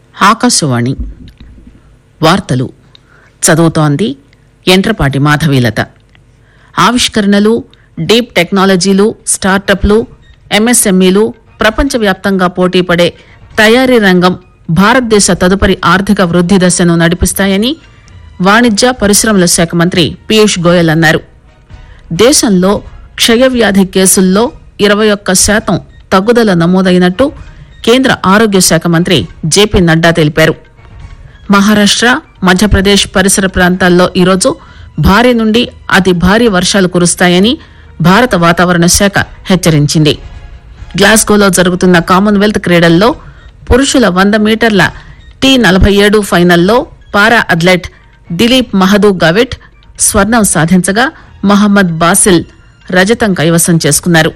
ఆకాశవాణి వార్తలు చదువుతోంది ఎంట్రపాటి మాధవీలత ఆవిష్కరణలు డీప్ టెక్నాలజీలు స్టార్టప్లు ఎంఎస్ఎంఈలు ప్రపంచవ్యాప్తంగా పోటీపడే తయారీ రంగం భారతదేశ తదుపరి ఆర్థిక వృద్ది దశను నడిపిస్తాయని వాణిజ్య పరిశ్రమల శాఖ మంత్రి పీయూష్ గోయల్ అన్నారు దేశంలో క్షయవ్యాధి కేసుల్లో ఇరవై ఒక్క శాతం తగ్గుదల నమోదైనట్టు కేంద్ర ఆరోగ్య శాఖ మంత్రి జేపీ నడ్డా తెలిపారు మహారాష్ట మధ్యప్రదేశ్ పరిసర ప్రాంతాల్లో ఈరోజు భారీ నుండి అతి భారీ వర్షాలు కురుస్తాయని భారత వాతావరణ శాఖ హెచ్చరించింది గ్లాస్గోలో జరుగుతున్న కామన్వెల్త్ క్రీడల్లో పురుషుల వంద మీటర్ల టీ నలభై ఏడు ఫైనల్లో పారా అథ్లెట్ దిలీప్ మహదూ గవిట్ స్వర్ణం సాధించగా మహమ్మద్ బాసిల్ రజతం కైవసం చేసుకున్నారు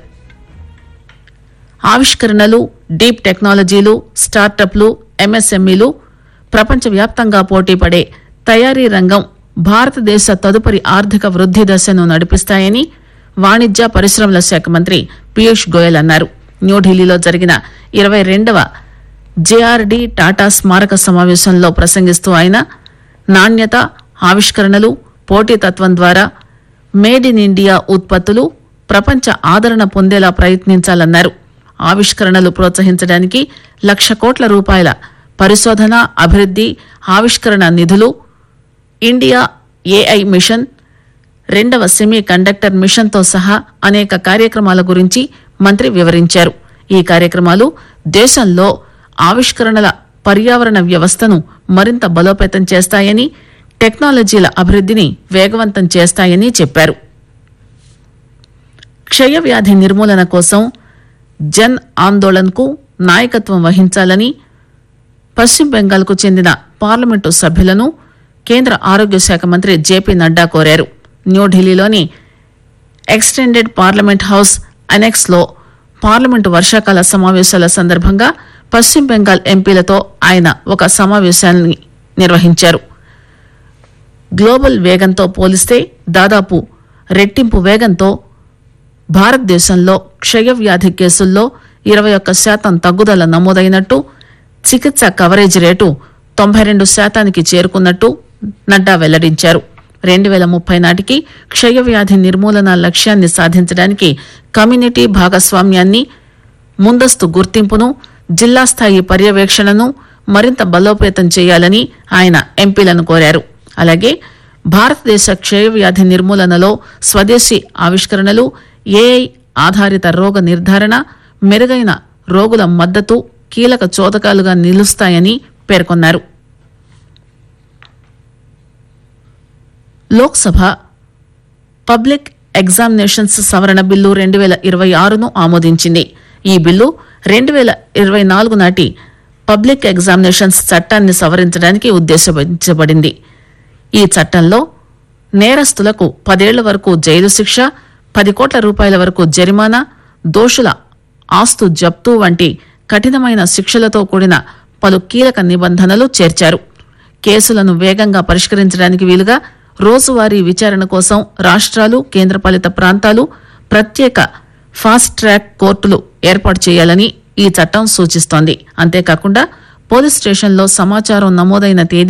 ఆవిష్కరణలు డీప్ టెక్నాలజీలు స్టార్టప్లు ఎంఎస్ఎంఈలు ప్రపంచవ్యాప్తంగా పోటీపడే తయారీ రంగం భారతదేశ తదుపరి ఆర్థిక వృద్ది దశను నడిపిస్తాయని వాణిజ్య పరిశ్రమల శాఖ మంత్రి పీయూష్ గోయల్ అన్నారు న్యూఢిల్లీలో జరిగిన ఇరవై రెండవ జేఆర్డీ టాటా స్మారక సమావేశంలో ప్రసంగిస్తూ ఆయన నాణ్యత ఆవిష్కరణలు పోటీతత్వం ద్వారా మేడ్ ఇన్ ఇండియా ఉత్పత్తులు ప్రపంచ ఆదరణ పొందేలా ప్రయత్నించాలన్నారు ఆవిష్కరణలు ప్రోత్సహించడానికి లక్ష కోట్ల రూపాయల పరిశోధన అభివృద్ది ఆవిష్కరణ నిధులు ఇండియా ఏఐ మిషన్ రెండవ సెమీ కండక్టర్ మిషన్తో సహా అనేక కార్యక్రమాల గురించి మంత్రి వివరించారు ఈ కార్యక్రమాలు దేశంలో ఆవిష్కరణల పర్యావరణ వ్యవస్థను మరింత బలోపేతం చేస్తాయని టెక్నాలజీల అభివృద్దిని వేగవంతం చేస్తాయని చెప్పారు క్షయవ్యాధి నిర్మూలన కోసం జన్ ఆందోళన్కు నాయకత్వం వహించాలని పశ్చిమ బెంగాల్కు చెందిన పార్లమెంటు సభ్యులను కేంద్ర ఆరోగ్య శాఖ మంత్రి జేపీ నడ్డా కోరారు న్యూఢిల్లీలోని ఎక్స్టెండెడ్ పార్లమెంట్ హౌస్ అనెక్స్ లో పార్లమెంటు వర్షాకాల సమావేశాల సందర్భంగా పశ్చిమ బెంగాల్ ఎంపీలతో ఆయన ఒక సమావేశాన్ని నిర్వహించారు గ్లోబల్ వేగంతో పోలిస్తే దాదాపు రెట్టింపు వేగంతో భారతదేశంలో క్షయవ్యాధి కేసుల్లో ఇరవై ఒక్క శాతం తగ్గుదల నమోదైనట్టు చికిత్స కవరేజ్ రేటు తొంభై రెండు శాతానికి చేరుకున్నట్టు నడ్డా వెల్లడించారు రెండు వేల ముప్పై నాటికి క్షయవ్యాధి నిర్మూలన లక్ష్యాన్ని సాధించడానికి కమ్యూనిటీ భాగస్వామ్యాన్ని ముందస్తు గుర్తింపును జిల్లా స్థాయి పర్యవేక్షణను మరింత బలోపేతం చేయాలని ఆయన ఎంపీలను కోరారు అలాగే భారతదేశ క్షయవ్యాధి నిర్మూలనలో స్వదేశీ ఆవిష్కరణలు ఏఐ ఆధారిత రోగ నిర్ధారణ మెరుగైన రోగుల మద్దతు కీలక చోదకాలుగా నిలుస్తాయని పేర్కొన్నారు లోక్సభ పబ్లిక్ ఎగ్జామినేషన్స్ సవరణ బిల్లు రెండు వేల ఇరవై ఆరును ఆమోదించింది ఈ బిల్లు రెండు వేల ఇరవై నాలుగు నాటి పబ్లిక్ ఎగ్జామినేషన్స్ చట్టాన్ని సవరించడానికి ఉద్దేశించబడింది ఈ చట్టంలో నేరస్తులకు పదేళ్ల వరకు జైలు శిక్ష పది కోట్ల రూపాయల వరకు జరిమానా దోషుల ఆస్తు జప్తు వంటి కఠినమైన శిక్షలతో కూడిన పలు కీలక నిబంధనలు చేర్చారు కేసులను వేగంగా పరిష్కరించడానికి వీలుగా రోజువారీ విచారణ కోసం రాష్ట్రాలు కేంద్రపాలిత ప్రాంతాలు ప్రత్యేక ఫాస్ట్ ట్రాక్ కోర్టులు ఏర్పాటు చేయాలని ఈ చట్టం సూచిస్తోంది అంతేకాకుండా పోలీస్ స్టేషన్లో సమాచారం నమోదైన తేదీ